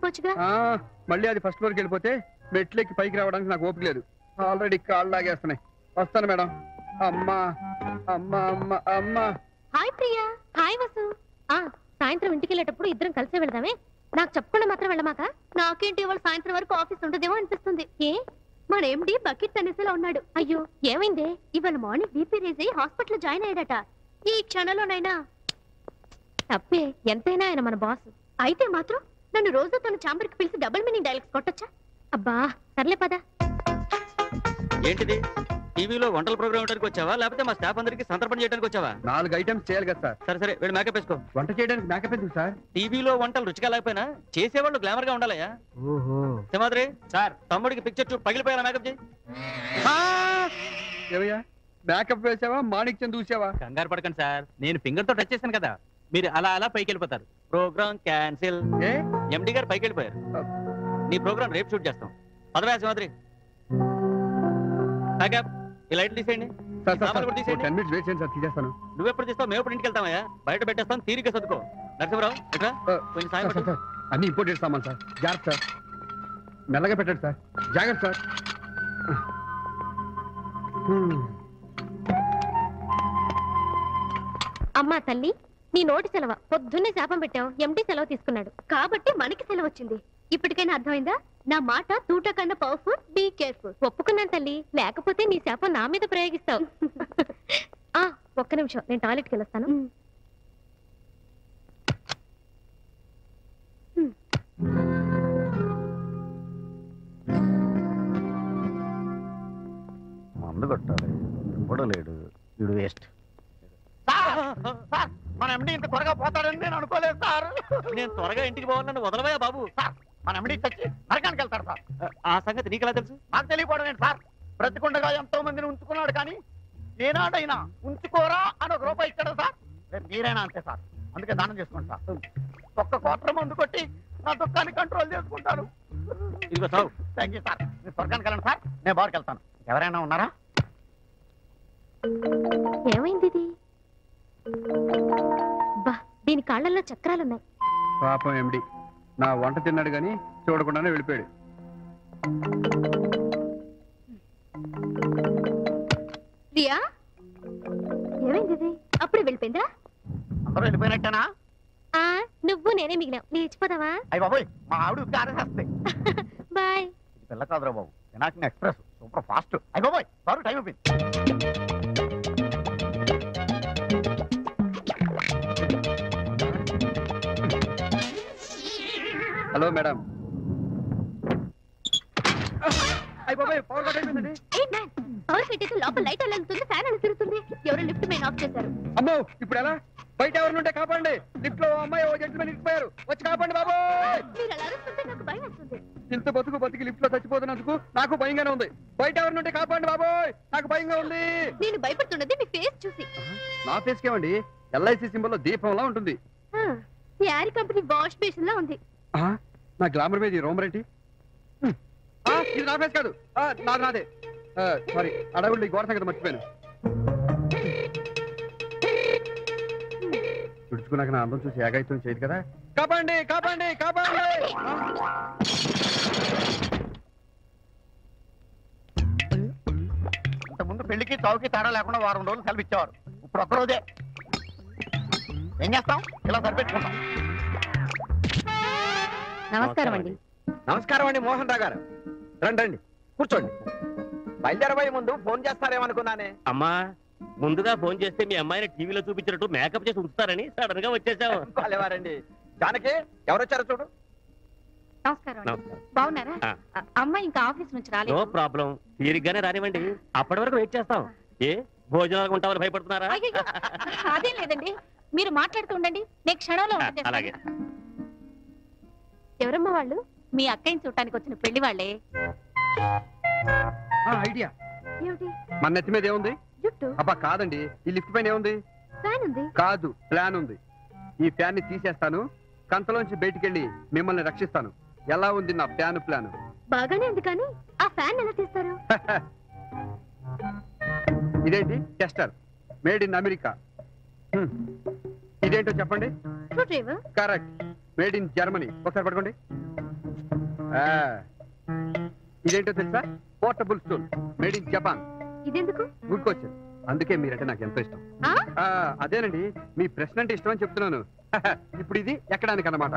వెళ్ళిపోవచ్చుగా ఆ, మళ్ళీ అది ఫస్ట్ ఫ్లోర్కి వెళ్ళిపోతే మెట్లెక్కి పైకి రావడానికి నాకు ఓపిక లేదు ఆల్రెడీ కాళ్ళు లాగేస్తున్నాయి వస్తాను మేడం అమ్మా అమ్మా అమ్మ అమ్మా హాయ్ ప్రియా హాయ్ వసు ఆ సాయంత్రం ఇంటికి వెళ్ళేటప్పుడు ఇద్దరం కలిసే వెళ్దామే నాకు చెప్పకుండా మాత్రం వెళ్ళమాక నాకేంటి ఇవాళ సాయంత్రం వరకు ఆఫీస్ ఉంటుందేమో అనిపిస్తుంది ఏ మన ఎండి బకెట్ టెన్నిస్లో ఉన్నాడు అయ్యో ఏమైందే ఇవాళ మార్నింగ్ బీపీ రేజ్ అయ్యి హాస్పిటల్ జాయిన్ అయ్యాడట ఈ క్షణంలోనైనా తప్పే ఎంతైనా ఆయన మన బాస్ అయితే మాత్రం నన్ను రోజు తన ఛాంబర్కి పిలిచి డబుల్ మీనింగ్ డైలాగ్స్ కొట్టొచ్చా అబ్బా సర్లే పద ఏంటిది టీవీలో వంటల ప్రోగ్రామ్ ఇవ్వడానికి వచ్చావా లేకపోతే మా స్టాఫ్ అందరికి సంతర్పణ చేయడానికి వచ్చావా నాలుగు ఐటమ్స్ చేయాలి కదా సార్ సరే సరే వీడు మేకప్ వేసుకో వంట చేయడానికి మేకప్ ఎందుకు సార్ టీవీలో వంటలు రుచిగా లేకపోయినా చేసేవాళ్ళు గ్లామర్ గా ఉండాలయ్యా ఓహో సింహాద్రి సార్ తమ్ముడికి పిక్చర్ చూపు పగిలిపోయారా మేకప్ చేయి ఏమయ్యా మేకప్ వేసావా మాణిక్ చంద్ చూసావా కంగారు పడకండి సార్ నేను ఫింగర్ తో టచ్ చేశాను కదా మీరు అలా అలా పైకి వెళ్ళిపోతారు ప్రోగ్రామ్ క్యాన్సిల్ ఏ ఎండి గారు పైకి వెళ్ళిపోయారు నీ ప్రోగ్రామ్ రేపు షూట్ చేస్తాం పదవా సింహాద్రి మేకప్ ఈ లైట్లు తీసేయండి సార్ ఈ సామాన్లు కూడా తీసేయండి. టెన్ మినిట్స్ వెయిట్ చేయండి సార్ తీసేస్తాను నువ్వెప్పుడు తీస్తావు మేము ఎప్పుడు ఇంటికి వెళ్తామయ్యా బయట పెట్టేస్తాం తీరిక సర్దుకో నరసింహరావు ఇట్రా ఆ, కొంచెం సార్, సాయం సార్, పట్టు. సార్, అన్ని ఇంపోర్టెడ్ సామాన్ సార్ జాగ్రత్త సార్ మెల్లగా పెట్టండి సార్ జాగ్రత్త సార్ హ్మ్. అమ్మా తల్లి నీ నోటి సెలవ పొద్దున్నే శాపం పెట్టావు ఎండి సెలవు తీసుకున్నాడు కాబట్టి మనకి సెలవు వచ్చింది ఇప్పటికైనా అర్థమైందా నా మాట తూట కన్నా పవర్ఫుల్ బీ కేర్ఫుల్ ఒప్పుకున్నాను తల్లి లేకపోతే నీ శాపం నా మీద ప్రయోగిస్తావు ఆ ఒక్క నిమిషం నేను టాయిలెట్కి వెళ్ళొస్తాను మందు కొట్టాలి ఇప్పుడు లేడు వీడు వేస్ట్ సార్ మన ఎండి ఇంత త్వరగా పోతాడని నేను అనుకోలేదు సార్ నేను త్వరగా ఇంటికి పోవాలని వదలవయ్యా బాబు మన ఎండి చచ్చి నరకానికి వెళ్తాడు సార్ ఆ సంగతి నీకెలా తెలుసు నాకు తెలియకపోవడం ఏంటి సార్ బ్రతికుండగా ఎంతో మందిని ఉంచుకున్నాడు కానీ ఏనాడైనా ఉంచుకోరా అని ఒక రూపాయి ఇచ్చాడు సార్ రేపు మీరైనా అంతే సార్ అందుకే దానం చేసుకోండి సార్ ఒక్క కోట్ల మందు కొట్టి నా దుఃఖాన్ని కంట్రోల్ చేసుకుంటాను ఇదిగో సావు థ్యాంక్ యూ సార్ మీరు స్వర్గానికి వెళ్ళండి సార్ నేను బార్కి వెళ్తాను ఎవరైనా ఉన్నారా ఏమైంది ఇది బా దీని కాళ్ళల్లో చక్రాలున్నాయి పాపం ఎండి నా వంట తిన్నాడు కానీ చూడకుండానే వెళ్ళిపోయాడు ప్రియా ఏమైంది ఇది అప్పుడు వెళ్ళిపోయిందా అందరూ వెళ్ళిపోయినట్టేనా ఆ నువ్వు నేనే మిగిలాం లేచిపోదావా అయ్యి బాబోయ్ మా ఆవిడ కారేసేస్తే బాయ్ ఇది పిల్ల కాదురా బాబు వినాకిన ఎక్స్ప్రెస్ సూపర్ ఫాస్ట్ అయ్యి బాబోయ్ సార్ టైం అయిపోయింది హలో మేడం అయ్యి బాబాయ్ పవర్ కట్ అయిపోయిందండి ఎయిట్ నైన్ పవర్ పెట్టేసి లోపల లైట్ అలా వెళ్తుంది ఫ్యాన్ అలా తిరుగుతుంది ఎవరు లిఫ్ట్ మెయిన్ ఆఫ్ చేశారు అమ్మో ఇప్పుడు ఎలా బయట ఎవరు ఉంటే కాపాడండి లిఫ్ట్ లో ఓ అమ్మాయి ఓ జెంట్మెన్ ఇరికిపోయారు వచ్చి కాపాడండి బాబు మీరు అలా అరుస్తుంటే నాకు భయం వస్తుంది ఇంత బతుకు బతికి లిఫ్ట్ లో చచ్చిపోతున్నందుకు నాకు భయంగానే ఉంది బయట ఎవరు ఉంటే కాపాడండి బాబోయ్ నాకు భయంగా ఉంది నేను భయపడుతున్నది మీ ఫేస్ చూసి నా ఫేస్ కేమండి ఎల్ఐసి సింబల్ లో దీపంలా ఉంటుంది ఆ, యారీ కంపెనీ వాష్ బేసిన్ లా ఉంది ఆ, నా గ్లామర్ మీద ఈ రోమర్ ఏంటి హ్మ్. ఆ, ఇది నా ఫేస్ కాదు ఆ, నాది నాదే సారీ అడవులు ఈ గోడ సంగతి మర్చిపోయాను తుడుచుకున్నాక నా అందం చూసి ఏగాయితం చేయదు కదా కాపాడండి కాపాడండి కాపాడండి ఇంతకుముందు పెళ్లికి చౌకి తేడా లేకుండా వారం రోజులు సెలవు ఇచ్చేవారు ఇప్పుడు ఒక్క రోజే ఏం చేస్తాం ఇలా సరిపెట్టుకుంటాం నమస్కారం అండి నమస్కారం అండి మోహన్ రావు గారు రండి రండి కూర్చోండి బయలుదేరబోయే ముందు ఫోన్ చేస్తారేమనుకున్నానే అమ్మా ముందుగా ఫోన్ చేస్తే మీ అమ్మాయిని టీవీలో చూపించినట్టు మేకప్ చేసి ఉంచుతారని సడన్ గా వచ్చేసావు వాళ్ళెవారండి జానకి ఎవరొచ్చారో చూడు నమస్కారం అండి నమస్కారం. బాగున్నారా ఆ. అ- అమ్మాయి ఇంకా ఆఫీస్ నుంచి నో రాలేదు ప్రాబ్లం తీరిగ్గానే రానివ్వండి అప్పటి వరకు వెయిట్ చేస్తాం ఏ భోజనాలకు ఉంటామని భయపడుతున్నారా అయ్యయ్యో, అదేం లేదండి మీరు మాట్లాడుతూ ఉండండి నేను క్షణంలో ఆ, వచ్చేస్తాను. అలాగే ఎవరమ్మా వాళ్ళు మీ అక్కయ్యని చూడటానికి వచ్చిన పెళ్లి వాళ్ళే ఐడియా ఏమిటి మన నెత్తి మీద ఏముంది జుట్టు అబ్బా కాదండి ఈ లిఫ్ట్ పైన ఏముంది ఫ్యాన్ ఉంది కాదు ప్లాన్ ఉంది ఈ ఫ్యాన్ ని తీసేస్తాను కంతలోంచి బయటికెళ్ళి మిమ్మల్ని రక్షిస్తాను ఎలా ఉంది నా ప్లాన్ ప్లాన్ బాగానే ఉంది కానీ ఆ ఫ్యాన్ ఎలా తీస్తారు ఇదేంటి టెస్టర్ మేడ్ ఇన్ అమెరికా హ్మ్. ఇదేంటో చెప్పండి screw driver correct made in Germany ఒకసారి పట్టుకోండి ఆ, ఇదేంటో తెలుసా portable stool made in Japan ఇదెందుకు గుర్తుకొచ్చింది అందుకే మీరంటే నాకు ఎంతో ఇష్టం ఆ? ఆ, అదేనండి మీ ప్రశ్న అంటే ఇష్టం అని చెప్తున్నాను ఇప్పుడు ఇది ఎక్కడానికి అనమాట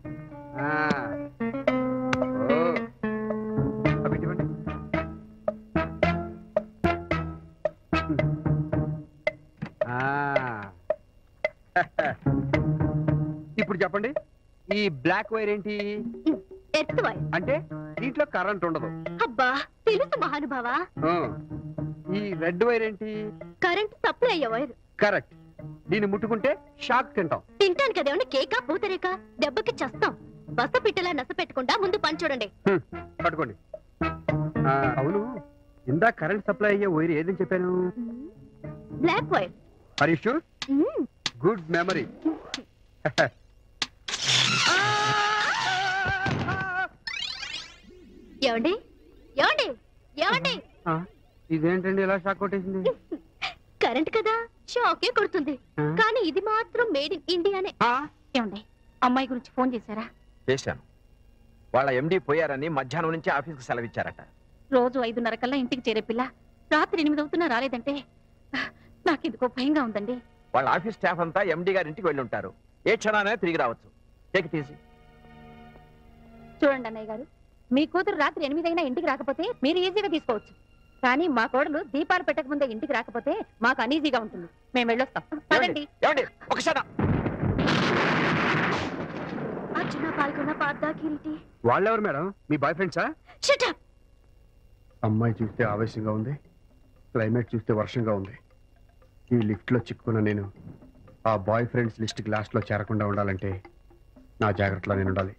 ఇప్పుడు చెప్పండి ఈ బ్లాక్ వైర్ ఏంటి ఎర్త్ వైర్ అంటే దీంట్లో కరెంట్ ఉండదు అబ్బా తెలుసు మహానుభావా ఆ, ఈ రెడ్ వైర్ ఏంటి కరెంట్ సప్లై అయ్యే వైర్ కరెక్ట్ దీన్ని ముట్టుకుంటే షాక్ తింటాం తింటానికి అదేమన్నా కేకా పూతరేకా దెబ్బకి చస్తాం బస పిట్టలా నస పెట్టకుండా ముందు పని చూడండి హ్మ్, పట్టుకోండి ఆ, అవును ఇందా కరెంట్ సప్లై అయ్యే వైర్ ఏదని చెప్పాను black wire Harish good memory ఏమండి ఏమండి ఏమండి ఇదేంటండి ఇలా షాక్ కొట్టేసింది కరెంట్ కదా షాకే కొడుతుంది ఆ? కానీ ఇది మాత్రం మేడ్ ఇన్ ఇండియానే ఆ, ఏమండి అమ్మాయి గురించి ఫోన్ చేశారా చేశాను వాళ్ళ ఎండి పోయారని మధ్యాహ్నం నుంచి ఆఫీస్కి సెలవిచ్చారట రోజు ఐదున్నర కల్లా ఇంటికి చేరే పిల్ల రాత్రి ఎనిమిది అవుతున్నా రాలేదంటే నాకు ఎందుకో భయంగా ఉందండి వాళ్ళ ఆఫీస్ స్టాఫ్ అంతా ఎండి గారి ఇంటికి వెళ్ళి ఉంటారు ఏ క్షణానే తిరిగి రావచ్చు టేక్ ఇట్ ఈజీ చూడండి అన్నయ్య గారు మీ కూతురు రాత్రి ఎనిమిది అయినా ఇంటికి రాకపోతే మీరు ఈజీగా తీసుకోవచ్చు కానీ మా కోడలు దీపాలు పెట్టక ముందే ఇంటికి రాకపోతే మాకు అనీజీగా ఉంటుంది మేము వెళ్ళొస్తాం పదండి ఏమండి ఒక క్షణం అర్జున పాల్గొన్న పార్థా కిరీటి వాళ్ళెవరు మేడం మీ బాయ్ ఫ్రెండ్సా షట్ అప్ అమ్మాయి చూస్తే ఆవేశంగా ఉంది క్లైమేట్ చూస్తే వర్షంగా ఉంది ఈ లిఫ్ట్ లో చిక్కుకున్న నేను ఆ బాయ్ ఫ్రెండ్స్ లిస్ట్ లాస్ట్ లో చేరకుండా ఉండాలంటే నా జాగ్రత్తలో నేను ఉండాలి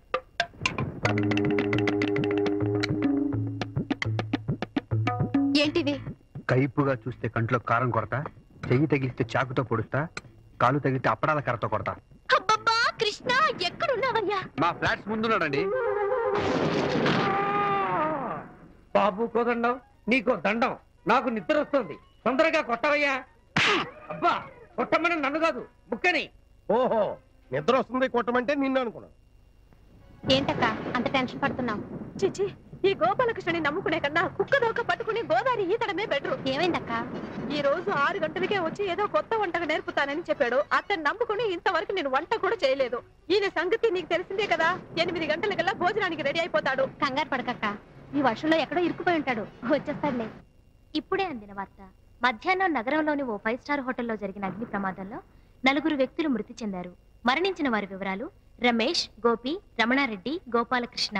ఏంటిది కైపుగా చూస్తే కంట్లో కారం కొరత చెయ్యి తగిలిస్తే చాకుతో పొడుస్తా కాలు తగిలితే అప్పడాల కర్రతో కొడతా అబ్బబ్బా కృష్ణ ఎక్కడున్నావయ్యా మా ఫ్లాట్స్ ముందున్నాడండి బాబు కోదండం నీకో దండం నాకు నిద్ర వస్తుంది తొందరగా కొట్టవయ్యా అబ్బా కొట్టమని నన్ను కాదు ముక్కని ఓహో నిద్ర వస్తుంది కొట్టమంటే నిన్ను అనుకున్నాను ఏంటక్క అంత టెన్షన్ పడుతున్నావు చిచి ఈ గోపాలకృష్ణని నమ్ముకునే కన్నా కుక్క దోక పట్టుకుని గోదావరి ఈతడమే బెటర్ ఏమైందక్క ఈ రోజు ఆరు గంటలకే వచ్చి ఏదో కొత్త వంటగా నేర్పుతానని చెప్పాడు అతను నమ్ముకుని ఇంతవరకు నేను వంట కూడా చేయలేదు ఈయన సంగతి నీకు తెలిసిందే కదా ఎనిమిది గంటలకల్లా భోజనానికి రెడీ అయిపోతాడు కంగారు పడకక్క ఈ వర్షంలో ఎక్కడో ఇరుక్కుపోయి ఉంటాడు వచ్చేస్తాడులే ఇప్పుడే అందిన వార్త మధ్యాహ్నం నగరంలోని ఓ ఫైవ్ స్టార్ హోటల్లో జరిగిన అగ్ని ప్రమాదంలో నలుగురు వ్యక్తులు మృతి చెందారు మరణించిన వారి వివరాలు రమేష్ గోపి రమణారెడ్డి గోపాలకృష్ణ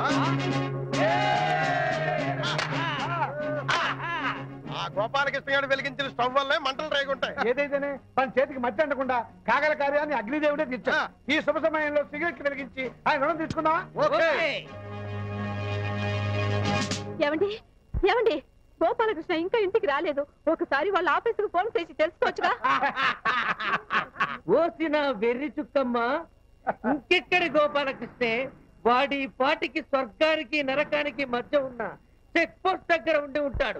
ఆ గోపాలకృష్ణ గారు వెలిగించిన స్టవ్ వల్లే మంటలు రేగుంటాయి ఏదైతేనే తన చేతికి మధ్య అంటకుండా కాగల కార్యాన్ని అగ్నిదేవుడే తెచ్చా ఈ శుభ సమయంలో సిగరెట్లు వెలిగించి ఆయన రుణం తీసుకుందామా ఓకే. ఏమండి ఏమండి గోపాలకృష్ణ ఇంకా ఇంటికి రాలేదు ఒకసారి వాళ్ళ ఆఫీసుకు ఫోన్ చేసి తెలుసుకోవచ్చుగా ఓసిన వెర్రి చుక్కమ్మ ఇంకెక్కడి గోపాలకృష్ణే వాడి పాటికి స్వర్గానికి నరకానికి మధ్య ఉన్న చెక్ పోస్ట్ దగ్గర ఉండి ఉంటాడు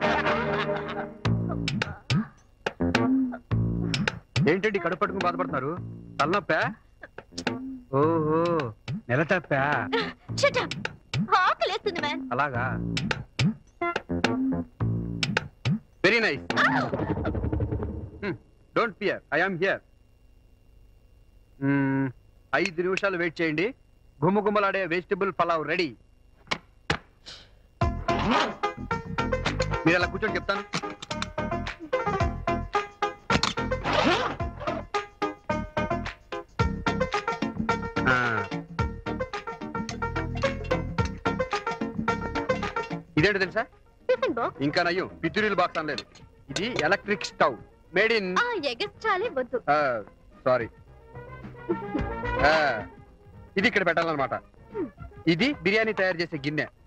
ఏంటండి కడుపు పట్టుకుని బాధపడుతున్నారు తలనొప్పా ఓహో నెల తప్పా ఆకలేస్తుంది మ్యాన్ అలాగా very nice don't fear I'm here ఐదు నిమిషాలు వెయిట్ చేయండి గుమ్మగుమ్మలాడే వెజిటబుల్ పలావ్ రెడీ మీరు అలా కూర్చొని చెప్తాను ఆ. ఇదేంటి తెలుసా టిఫిన్ బాక్స్ ఇంకా నయ్యం పితూరీలు బాక్స్ అనలేదు ఇది ఎలక్ట్రిక్ స్టవ్ మేడ్ ఇన్ ఆ ఎగస్ట్రాలే వద్దు సారీ ఇది ఇక్కడ పెట్టాలన్నమాట ఇది బిర్యానీ తయారు చేసే గిన్నె